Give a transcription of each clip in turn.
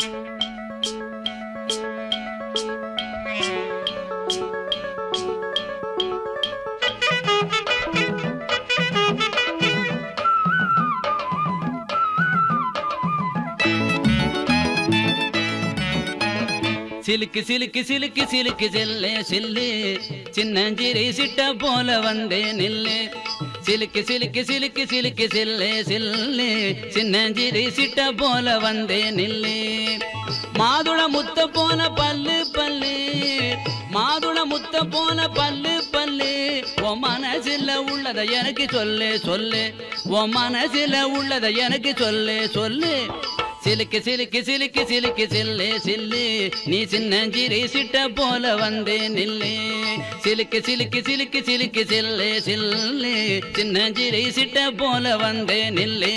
சிலுக்கு சிலுக்கு சிலுக்கு சிலுக்கு செல்லே செல்லு சின்னஞ்சிறை சிட்ட போல வந்தே நில்லு சிலுக்கு சிலுக்கு சிலுக்கு சிலுக்கு செல்லே செல்லு சின்னஞ்சிறை சிட்ட போல வந்தே நில்லு மாதுள முத்த போன பல்லு பல்லு மாதுள முத்த போன பல்லு பல்லு உன் மனசில் உள்ளத எனக்கு சொல்லு சொல்லு உன் மனசில் உள்ளத எனக்கு சொல்லு சொல்லு சிலுக்கு சிலுக்கு சிலுக்கு சிலுக்கு சில்லு சில்லு நீ சின்னஞ்சிறை சிட்ட போல வந்தே நில்லு சிலுக்கு சிலுக்கு சிலுக்கு சிலுக்கு சில்லு சில்லு சின்னஞ்சிறை சிட்ட போல வந்தே நில்லு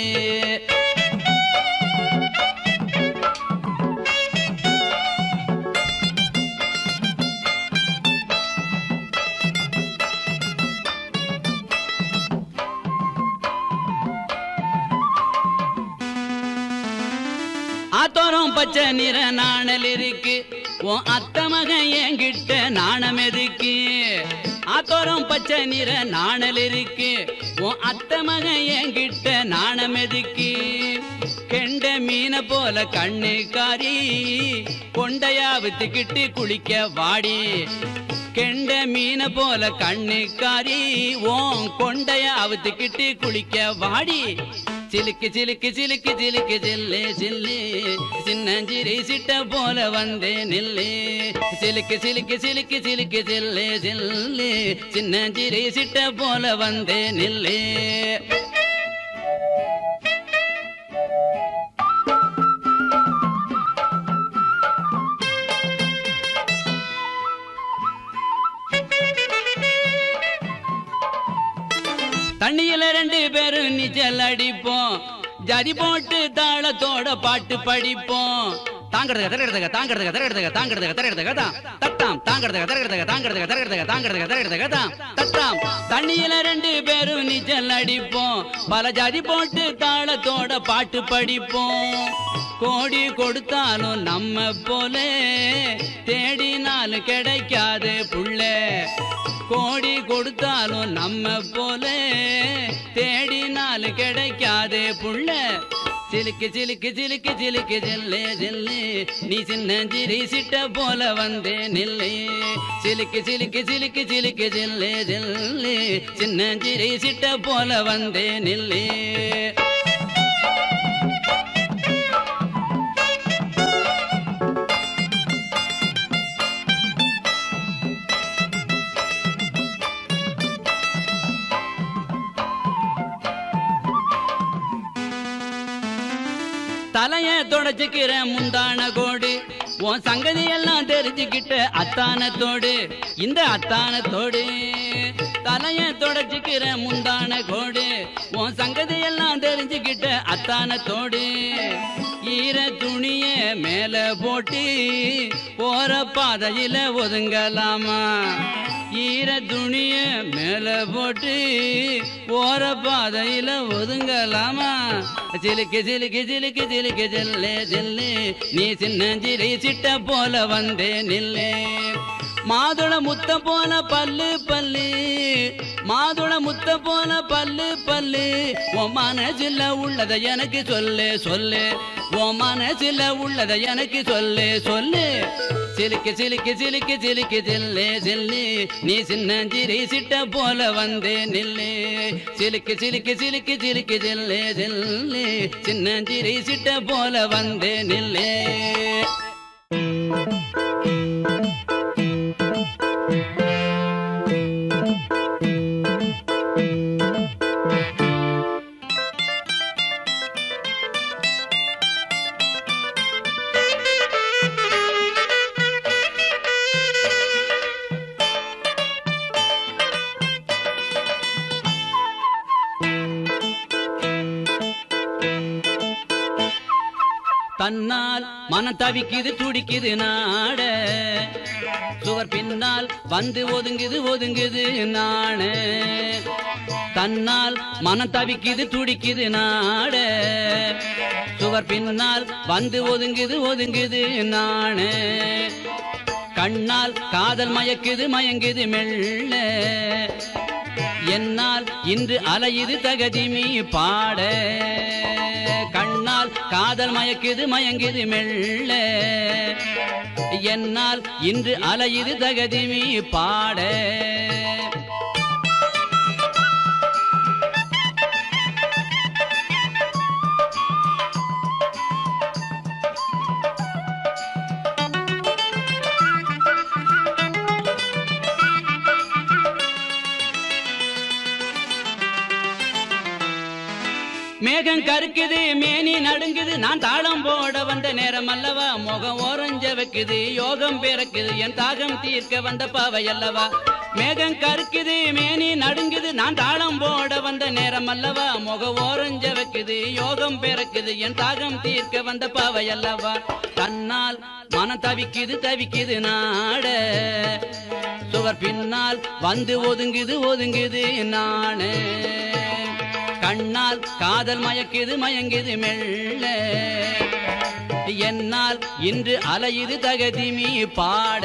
ஆத்தோரம் பச்சை நிற நாணல் இருக்கு உன் அத்த மகன் என்கிட்ட நாணம் எதுக்கு ஆத்தோரம் பச்சை நிற நாணல் இருக்கு உன் அத்த மகன் என்கிட்ட நாணம் எதுக்கு கெண்ட மீனை போல கண்ணு காரி கொண்டையா வித்துக்கிட்டு குளிக்க வாடி கெண்ட மீனை போல கண்ணு காரி ஓன் கொண்டைய அவுத்துக்கிட்டு குளிக்க வாடி சிலுக்கு சிலுக்கு சிலுக்கு சிலுக்கு சில்லு சில்லு சின்னஞ்சிரி சிட்ட போல வந்தே நில்லு சிலுக்கு சிலுக்கு சிலுக்கு சிலுக்கு சில்லு சில்லு சின்னஞ்சிரி சிட்ட போல வந்தே நில்லு தண்ணியில ரெண்டு பேரும் நீச்சல் அடிப்போம் ஜதி போட்டு தாளத்தோட பாட்டு படிப்போம் தாங்கிறதுக தரகிறதுக தாங்கிறதுக தரகிறதுக தாங்கிறதுக தரகிறதுக தான் தட்டாம் தாங்கிறதுக தரகிறதுக தாங்கிறதுக தரகிறதுக தாங்கிறதுக தரகிறதுக தான் தட்டாம் தண்ணியில ரெண்டு பேரும் நீச்சல் அடிப்போம் பல ஜதி போட்டு தாளத்தோட பாட்டு படிப்போம் கோடி கொடுத்தாலும் நம்ம போல தேடினாலும் கிடைக்காது புள்ள கோடி கொடுத்தாலும் நம்ம போல தேடினாலும் கிடைக்காது புள்ள சிலுக்கு சிலுக்கு சிலுக்கு சிலுக்கு ஜெல்லே ஜெல்லு நீ சின்னஞ்சிரி சிட்ட போல வந்தே நில்லு சிலுக்கு சிலுக்கு சிலுக்கு சிலுக்கு ஜெல்லே ஜெல்லு சின்னஞ்சிரி சிட்ட போல வந்தே நில்லு தலைய தொடச்சுக்கிற முந்தான கோடு உன் சங்கதி எல்லாம் தெரிஞ்சுக்கிட்ட அத்தானத்தோடு இந்த அத்தானத்தோடு தலைய தொடச்சுக்கிற முந்தான கோடு உன் சங்கதி எல்லாம் தெரிஞ்சுக்கிட்ட அத்தானத்தோடு ஈர துணிய மேல போட்டு போற பாதையில ஒதுங்கலாமா ஈர துணிய மேல போட்டு போற பாதையில ஒதுங்கலாமா சிலுக்கு சிலுக்கு சிலுக்கு சிலுக்கு ஜெல்லே ஜெல்லு நீ சின்னஞ்சிரி சிட்ட போல வந்தே நில்லு மாதுள முத்த போல பல்லு பல்லு மாதுள முத்த போல பல்லு பல்லு உன் மனசில் உள்ளத எனக்கு சொல்லு சொல்லு உன் மனசில் உள்ளத எனக்கு சொல்லு சொல்லு சிலுக்கு சிலுக்கு சிலுக்கு சிலுக்கு சில்லு சில்லு நீ சின்னஞ்சிரி சிட்ட போல வந்தே நில்லு சிலுக்கு சிலுக்கு சிலுக்கு சிலுக்கு சில்லு சில்லு சின்னஞ்சிரி சிட்ட போல வந்தே நில்லு தன்னால் மனம் தவிக்குது துடிக்குது நாட சுவர் பின்னால் வந்து ஒதுங்குது ஒதுங்குது நாண தன்னால் மனம் தவிக்குது துடிக்குது நாட சுவர் சுவர் பின்னால் வந்து ஒதுங்குது ஒதுங்குது நானு கண்ணால் காதல் மயக்குது மயங்குது மெல்ல என்னால் இன்று அலையுது தகதிமி பாட கண்ணால் காதல் மயக்குது மயங்குது மெல்ல என்னால் இன்று அலையுது தகதிமி பாட மேகம் கருக்குது மேனி நடுங்குது நான் தாளம் போட வந்த நேரம் அல்லவா முகம் ஓரஞ்ச வைக்குது யோகம் பிறக்குது என் தாகம் தீர்க்க வந்த பாவை அல்லவா மேகம் கருக்குது மேனி நடுங்குது நான் தாளம் போட வந்த நேரம் அல்லவா முக ஓரஞ்ச வைக்குது யோகம் பிறக்குது என் தாகம் தீர்க்க வந்த பாவை அல்லவா தன்னால் மனம் தவிக்குது தவிக்குது நாட சுவர் பின்னால் வந்து ஒதுங்குது ஒதுங்குது நானே கண்ணால் காதல் மயக்குது மயங்குது மெல்ல என்னால் இன்று அலையுது தகதிமி பாட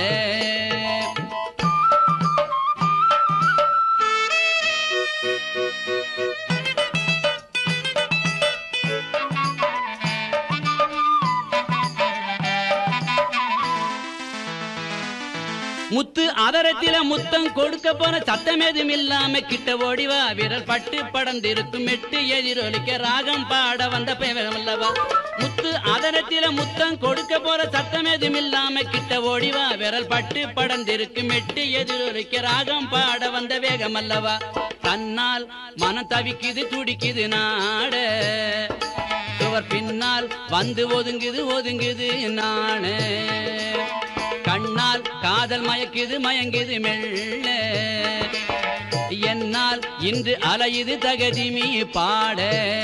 முத்து அதரத்தில முத்தம் கொடுக்க போன சத்தம் எதுவும் இல்லாம கிட்ட ஓடிவா விரல் பட்டு படந்திருக்கும் மெட்டு எதிரொலிக்க ராகம் பாட வந்த பெயரம் அல்லவா முத்து அதரத்தில முத்தம் கொடுக்க போற சத்தம் எதுவும் இல்லாம கிட்ட ஓடிவா விரல் பட்டு படந்திருக்கும் மெட்டு எதிரொலிக்க ராகம் பாட வந்த வேகம் அல்லவா தன்னால் மனம் தவிக்குது துடிக்குது நாட சுவர் பின்னால் வந்து ஒதுங்குது ஒதுங்குது நானே கண்ணால் காதல் மயக்குது மயங்குது மெல்ல என்னால் இன்று அலையுது தகதிமி பாட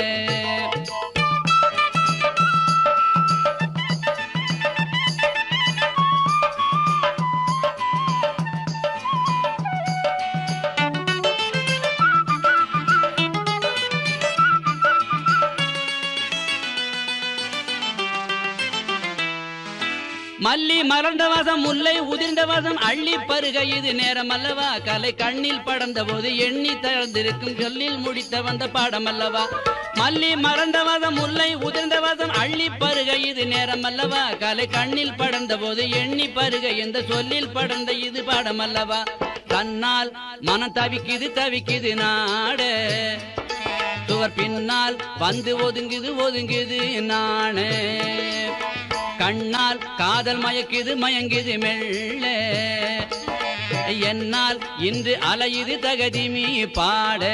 மல்லி மலர்ந்த வாசம் முல்லை உதிர்ந்த வாசம் அள்ளி பருக இது நேரம் அல்லவா கலை கண்ணில் படர்ந்த போது எண்ணி தளர்ந்திருக்கும் சொல்லில் முடித்த வந்த பாடம் அல்லவா மல்லி மலர்ந்த வாசம் முல்லை உதிர்ந்த வாசம் அள்ளி பருக இது நேரம் அல்லவா கலை கண்ணில் படர்ந்த போது எண்ணி பருக இந்த சொல்லில் படர்ந்த இது பாடம் அல்லவா தன்னால் மனம் தவிக்குது தவிக்குது நாட சுவர் பின்னால் வந்து ஒதுங்குது ஒதுங்குது நானே கண்ணால் காதல் மயக்குது மயங்குது மெல்ல என்னால் இன்று அலையுது தகதிமி பாட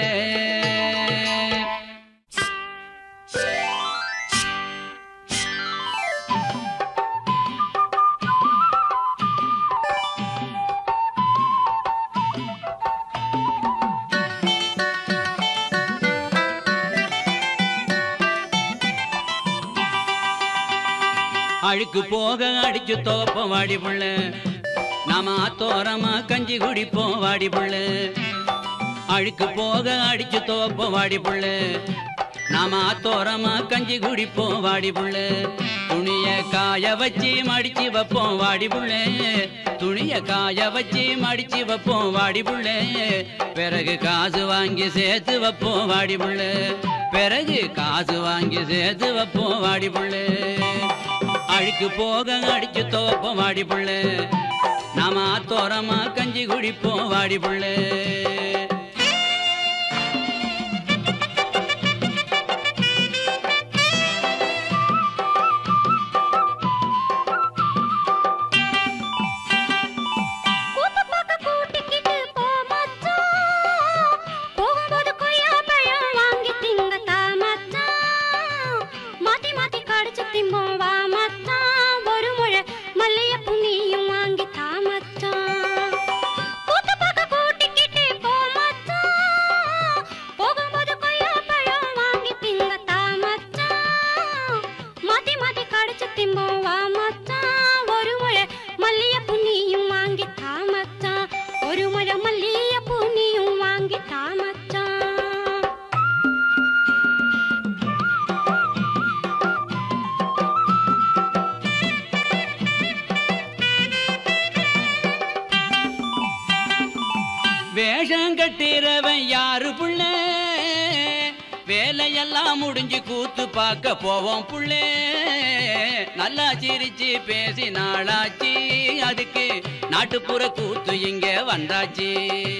அழுக்கு போக அடிச்சு தோப்போம் வாடி புள்ள நாம ஆத்தோரமா கஞ்சி குடிப்போம் வாடி புள்ள அழுக்கு போக அடிச்சு தோப்போம் வாடி புள்ள நாம ஆத்தோரமா கஞ்சி குடிப்போம் வாடி புள்ள துணிய காய வச்சு மடிச்சு வைப்போம் வாடி புள்ள துணிய காய வச்சு மடிச்சு வைப்போம் வாடி புள்ள பிறகு காசு வாங்கி சேர்த்து வைப்போம் வாடி புள்ள பிறகு காசு வாங்கி சேர்த்து வைப்போம் வாடி புள்ள அழுக்கு போக அடிச்சு தோப்போம் வாடி புள்ள நாம ஆத்தோரமா கஞ்சி குடிப்போம் வாடி புள்ள கூத்து பார்க்க கூட்டிக்கிட்டு போ மச்சான். போகும்போது கொய்யாப்பழம் வாங்கி திங்கத்தா மச்சான். மாத்தி மாத்தி கடிச்சு திம்போம் வா மச்சான். ஒரு முழை மல்லிகைப்பூ நீயும் வாங்கி தா மச்சான். கூத்து பார்க்க கூட்டிக்கிட்டு போ வேஷம் கட்டிறவன் யாரு புள்ள வேலையெல்லாம் முடிஞ்சு கூத்து பார்க்க போவோம் புள்ளே நல்லா சிரிச்சு பேசி நாளாச்சு அதுக்கு நாட்டுப்புற கூத்து இங்க வந்தாச்சு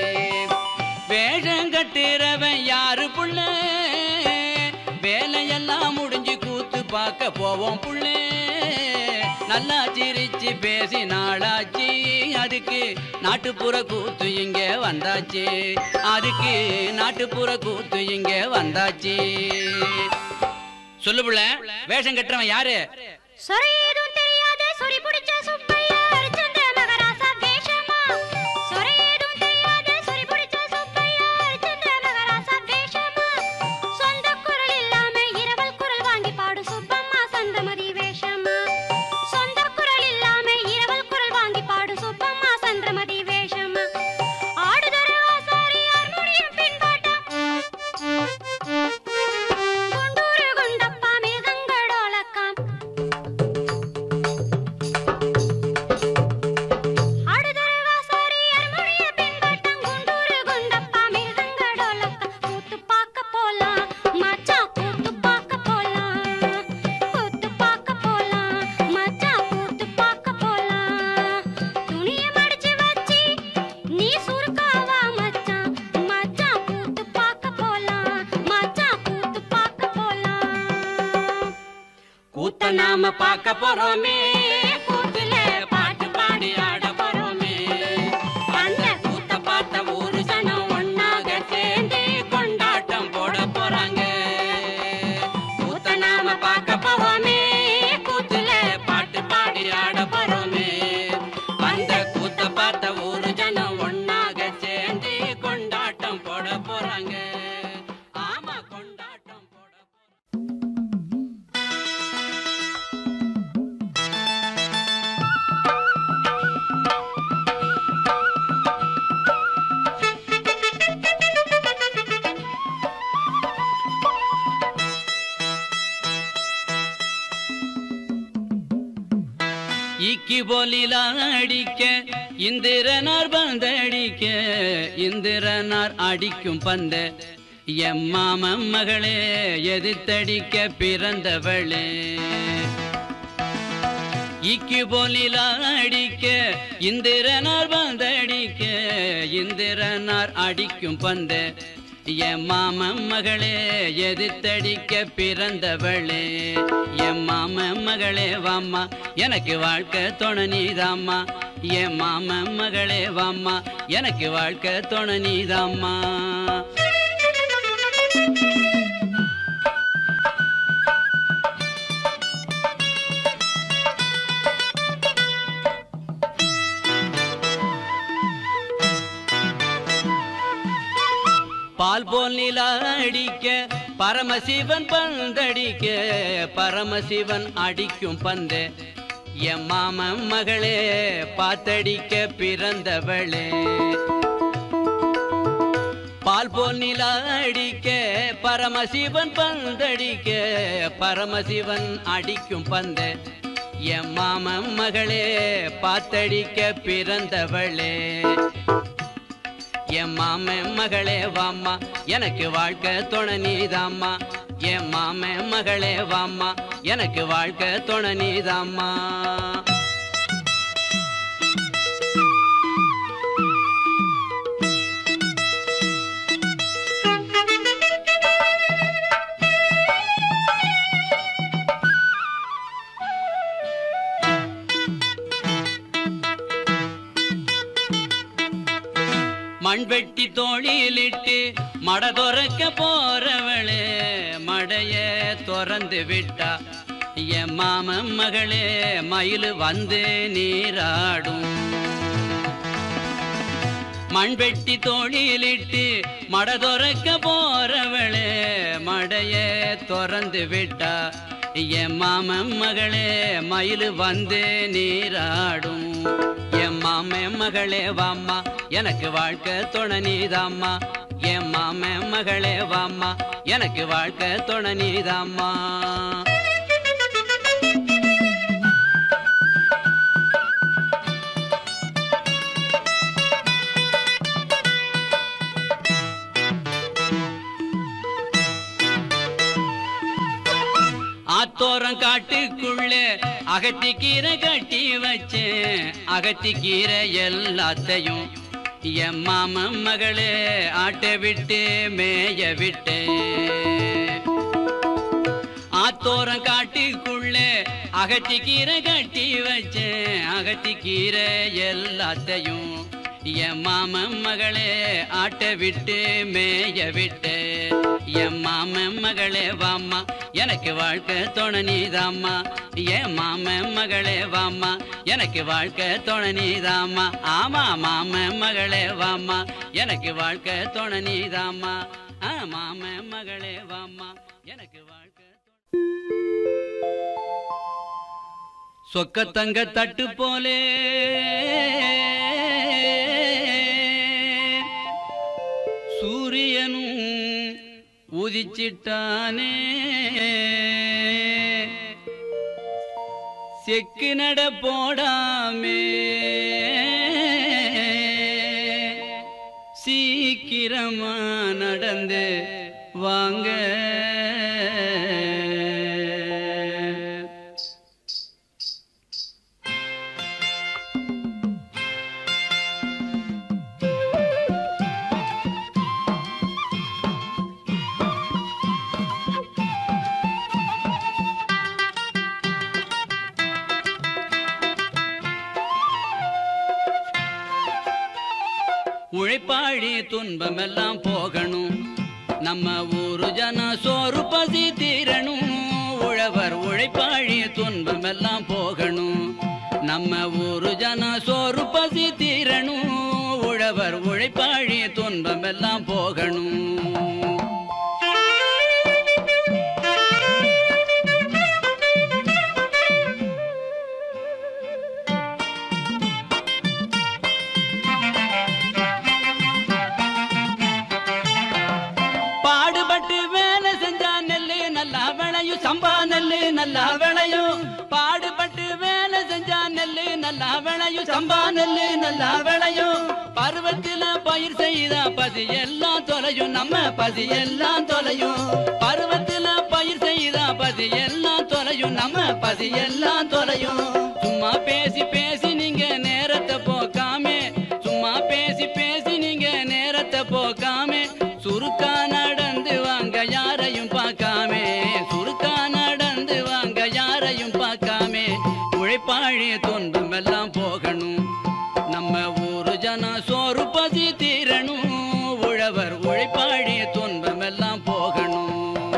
வேஷம் கட்டுறவன் யாரு புள்ள வேலையெல்லாம் முடிஞ்சு கூத்து பார்க்க போவோம் புள்ளே நல்லா சிரிச்சு பேசி நாளாச்சு அதுக்கு நாட்டுப்புற கூத்து இங்க வந்தாச்சு அதுக்கு நாட்டுப்புற கூத்து இங்க வந்தாச்சு சொல்லு புள்ள வேஷம் கட்டுறவன் யாரு சொரி ஏதும் தெரியாத சொறி பிடிச்ச சுப்பையா அரிச்சந்திர மகராசா வேஷமா சொரி ஏதும் தெரியாத சொறி பிடிச்ச சுப்பையா அரிச்சந்திர மகராசா வேஷமா சொந்த குரல் இல்லாம இரவல் குரல் வாங்கி பாடு சுப்பம்மா சந்தமதி வேஷமா சொந்த குரல் இல்லாம இரவல் குரல் வாங்கி பாடு சுப்பம்மா சந்திரமதி வேஷமா ஆடுதொரு ஆசாரி ஹார்மோனியம் பின்பாட்டா குண்டூரு குண்டப்பா மிருதங்களோலக்கம் ஆடுதொரு ஆசாரி ஹார்மோனியம் பின்பாட்டம் குண்டூரு குண்டப்பா மிருதங்களோலக்கம் கூத்து பார்க்க போலாம் மச்சான் கூத்து பார்க்க போலாம் கூத்து பார்க்க போலாம் மச்சான் கூத்து பார்க்க போலாம் துணிய மடிச்சு வச்சி நீ சுருக்காவா மச்சான் மச்சான் கூத்து பார்க்க போலாம் மச்சான் கூத்து பார்க்க போலாம் கூத்த நாம பார்க்க போறோமே கூத்துல பாட்டு பாடி ஆட போறோமே அந்த கூத்த பார்த்த ஊரு ஜனம் ஒன்னாக சேர்ந்து கொண்டாட்டம் போட போறாங்க கூத்த நாம பார்க்க போறோமே கூத்துல பாட்டு பாடி ஆட போறோமே அந்த கூத்த பார்த்த ஊரு ஜனம் ஒன்னாக சேர்ந்து கொண்டாட்டம் போட போறாங்க ஆமா கொண்டாட்டம் போட போறாங்க இக்கி போலிலா அடிக்க இந்திரனார் பந்தடிக்க இந்திரனார் அடிக்கும் பந்த எம்மாம மகளே எதிர்த்தடிக்க பிறந்தவளே இக்கி போலிலா அடிக்க இந்திரனார் பந்தடிக்க இந்திரனார் அடிக்கும் பந்த என் மாமன் மகளே எதிர்த்தடிக்க பிறந்தவளே என் மாமன் மகளே வாம்மா எனக்கு வாழ்க்கை துணை நீதாம்மா என் மாமன் மகளே வாம்மா எனக்கு வாழ்க்கை துணை நீதாம்மா பால் போல் நிலா அடிக்க பரமசிவன் பந்தடிக்க பரமசிவன் அடிக்கும் பந்து என் மாமன் மகளே பாத்தடிக்க பிறந்தவளே பால் போல் நிலா அடிக்க பரமசிவன் பந்தடிக்க பரமசிவன் அடிக்கும் பந்து என் மாமன் மகளே பாத்தடிக்க பிறந்தவளே என் மாமன் மகளே வாம்மா எனக்கு வாழ்க்கை துணை நீதாம்மா என் மாமன் மகளே வாம்மா எனக்கு வாழ்க்கை துணை நீதாம்மா மண்வெட்டி தோழிலிட்டு மட துறக்க போறவளே மடைய திறந்து விட்டா என் மாமன் மகளே மயில் வந்து நீராடும் மண்வெட்டி தோழிலிட்டு மட துறக்க போறவளே மடைய திறந்து விட்டா என் மாமன் மகளே மயில் வந்து நீராடும் என் மாமன் மகளே வாம்மா எனக்கு வாழ்க்கை துணை நீதாம்மா என் மாமன் மகளே வாம்மா எனக்கு வாழ்க்கை துணை நீதாம்மா அடுப்புக்குள்ளே அகத்திக்கீரை கட்டி வச்சேன் அகத்திக்கீரை எல்லாத்தையும் என் மாமன் மகளே ஆட்ட விட்டு மேய விட்டேன் ஆத்தோரம் காட்டுக்குள்ளே அகத்திக்கீரை கட்டி வச்சேன் அகத்திக்கீரை எல்லாத்தையும் என் மாமன் மகளே ஆட்ட விட்டு மேய விட்டு என் மாமன் மகளே வாம்மா எனக்கு வாழ்க்கை துணை நீதாம்மா என் மாமன் மகளே வாம்மா எனக்கு வாழ்க்கை துணை நீதாம்மா ஆமா மாமன் மகளே வாம்மா எனக்கு வாழ்க்கை துணை நீதாம்மா ஆ மாமன் மகளே வாம்மா எனக்கு வாழ்க்கை சொக்கத்தங்க தட்டு போலே சூரியனும் உதிச்சிட்டானே செக்கு நட போடாமே சீக்கிரமா நடந்து வாங்க உழைப்பாழி துன்பமெல்லாம் போகணும் நம்ம ஊரு ஜன சோறு பசி தீரணும் உழவர் உழைப்பாழி துன்பமெல்லாம் போகணும் நம்ம ஊரு ஜன சோறு பசி தீரணும் உழவர் உழைப்பாழி துன்பமெல்லாம் போகணும் பாடுபட்டு வேலை செஞ்சா நெல்லு நல்லா விளையும் சம்பா நெல்லு நல்லா விளையும் பாடுபட்டு வேலை செஞ்சா நெல்லு நல்லா விளையும் சம்பா நெல்லு நல்லா விளையும் பருவத்தில பயிர் செய்தா பசி எல்லாம் தொலையும் நம்ம பசி எல்லாம் தொலையும் பருவத்தில பயிர் செய்தா பசி எல்லாம் தொலையும் நம்ம பசி எல்லாம் தொலையும் சும்மா பேசி பேசி நீங்க நேரத்தை போக்காமே சும்மா பேசி பேசி நீங்க நேரத்தை போக்காமே சுருக்கா நடந்து வாங்க யாரையும் பார்க்காமே சுருக்கா நடந்து வாங்க யாரையும் பார்க்காமே உழைப்பாழி துன்பம் எல்லாம் போகணும் நம்ம ஊரு ஜன சோறு பசி தீரணும் உழவர் உழைப்பாழி துன்பம் எல்லாம் போகணும்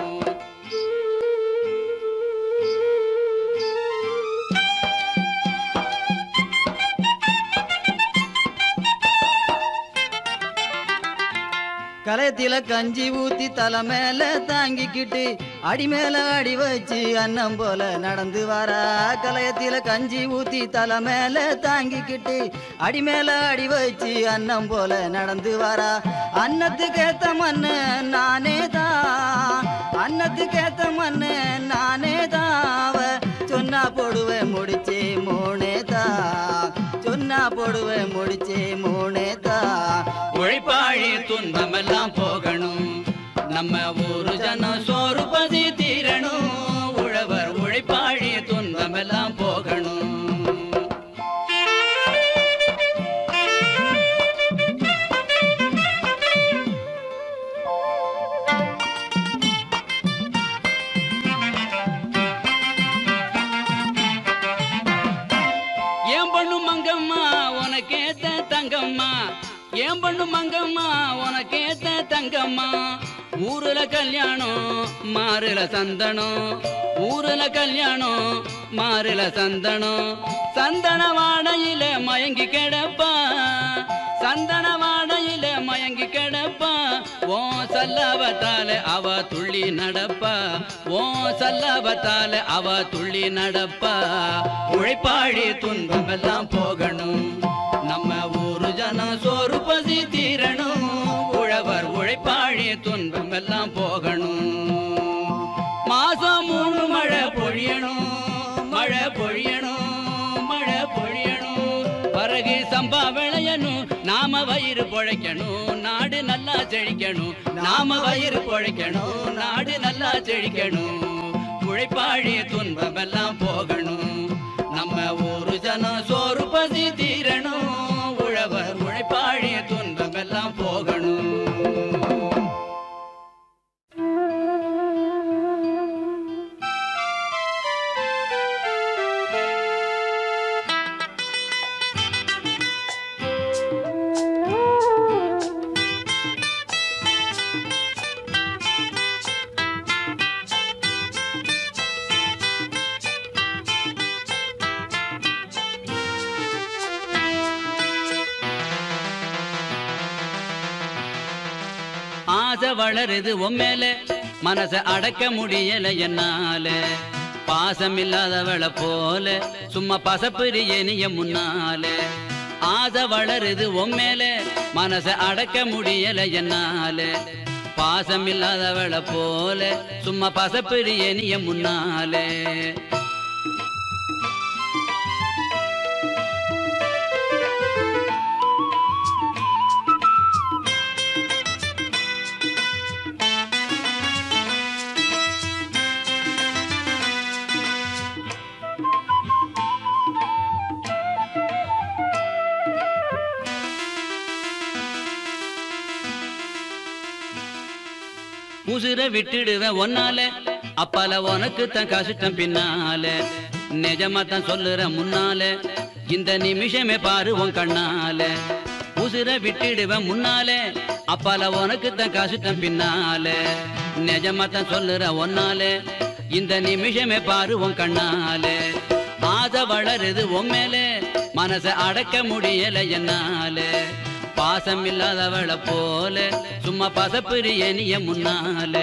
கலயத்தில கஞ்சி ஊத்தி தலை மேல தாங்கிக்கிட்டு அடி மேல அடி வச்சு அன்னம் போல நடந்து வாரா கலயத்தில கஞ்சி ஊத்தி தலை மேல தாங்கிக்கிட்டு அடி மேல அடி வச்சு அன்னம் போல நடந்து வாரா அன்னத்துக்கு ஏத்த மண்ணு நானே தான் அன்னத்துக்கு ஏத்த மண்ணு நானே தான் அவ சொன்னா போடுவேன் முடிச்சு மூணே தான் சொன்னா போடுவேன் முடிச்சு மூணே தான் உழைப்பாழி துன்பம் எல்லாம் போகணும் நம்ம ஊரு ஜன சோறு பசி தீரணும் உழவர் உழைப்பாழி துன்பம் எல்லாம் போகணும் ஏன் பண்ணு மங்கம்மா உனக்கேத்த தங்கம்மா ஏன் பண்ணு மங்கம்மா உனக்கேத்த தங்கம்மா ஊருல கல்யாணம் மாறுல சந்தனம் ஊருல கல்யாணம் மாறுல சந்தனம் சந்தன வாடையில மயங்கி கிடப்பா சந்தன வாடையில மயங்கி கிடப்பா ஓ சல்லவத்தால அவ துள்ளி நடப்பா ஓ சல்லவத்தால அவ துள்ளி நடப்பா உழைப்பாழி துன்பம் எல்லாம் போகணும் நம்ம ஊரு ஜனம் சோறு பசி தீரணும் உழவர் உழைப்பாழி துன்பம் எல்லாம் போகணும் மாசம் மூணு மழை பொழியணும் மழை பொழியணும் மழை பொழியணும் பறகு சம்பா விளையணும் நாம வயிறு பொழைக்கணும் நாடு நல்லா செழிக்கணும் நாம வயிறு பொழைக்கணும் நாடு நல்லா செழிக்கணும் உழைப்பாழி துன்பமெல்லாம் போகணும் நம்ம ஊரு ஜனம் சோறு பசி தீரணும் உழவர் உழைப்பாழி துன்பமெல்லாம் போகணும் ஆசை வளருது உம்மேல மனச அடக்க முடியல என்னால பாசம் இல்லாதவள போல சும்மா பசப்பிரிய நீய முன்னால ஆசை வளருது உம்மேல மனச அடக்க முடியல என்னால பாசம் இல்லாதவள போல சும்மா பசப்பிரிய நீய முன்னாலே உசுர விட்டுடுவேன் ஒன்னால அப்பால உனக்கு தான் கஷ்டம் பின்னால நிஜமா தான் சொல்லுற முன்னால இந்த நிமிஷமே பாரு உன் கண்ணால உசுர விட்டுடுவேன் முன்னால அப்பால உனக்கு தான் கஷ்டம் பின்னால நிஜமா தான் சொல்லுற ஒன்னால இந்த நிமிஷமே பாரு உன் கண்ணால ஆசை வளருது உன் மேல மனச அடக்க முடியல என்னால பாசம் இல்லாதவள போல சும்மா பசப்பிரிய நீய முன்னாலே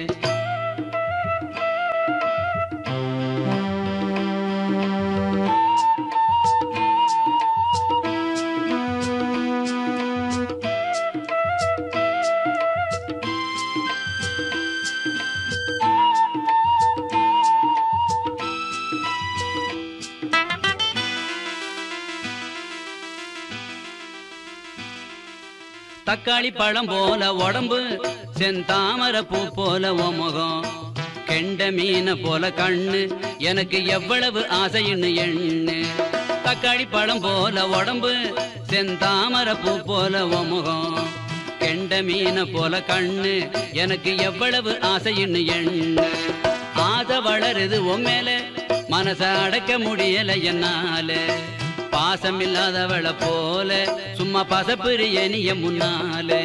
தக்காளி பழம் போல உடம்பு செந்தாமர பூ போல உன் முகம் கெண்ட மீன போல கண்ணு எனக்கு எவ்வளவு ஆசைன்னு எண்ணு தக்காளி பழம் போல உடம்பு செந்தாமர பூ போல உன் முகம் கெண்ட மீன போல கண்ணு எனக்கு எவ்வளவு ஆசைன்னு எண்ணு ஆசை வளருது உன் மேல மனச அடக்க முடியல என்னால பாசம் இல்லாதவள போல சும்மா பசப்பிரிய நீய முன்னாலே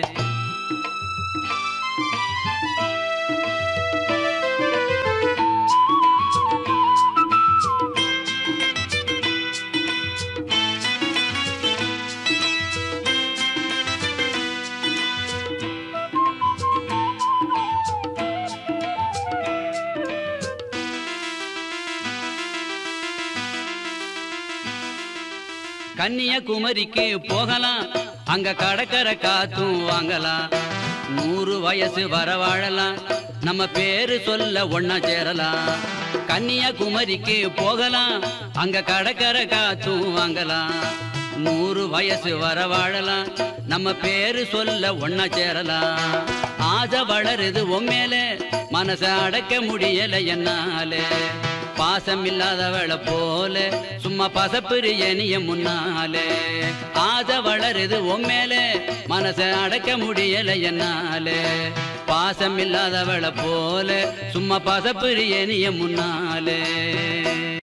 கன்னியாகுமரிக்கு போகலாம் அங்க கடற்கரை காத்தும் வாங்கலாம் நூறு வயசு வர வாழலாம் நம்ம பேரு சொல்ல ஒன்னா சேரலாம் கன்னியாகுமரிக்கு போகலாம் அங்க கடற்கரை காத்தும் வாங்கலாம் நூறு வயசு வர வாழலாம் நம்ம பேரு சொல்ல ஒன்னா சேரலாம் ஆசை வளருது உம்மேல மனச அடக்க முடியல என்னாலே பாசம் இல்லாதவள போல சும்மா பசப்பிரிய நீய முன்னாலே ஆசை வளருது உம்மேல மனச அடக்க முடியல என்னாலே பாசம் இல்லாதவள போல சும்மா பசப்பிரிய நீய முன்னாலே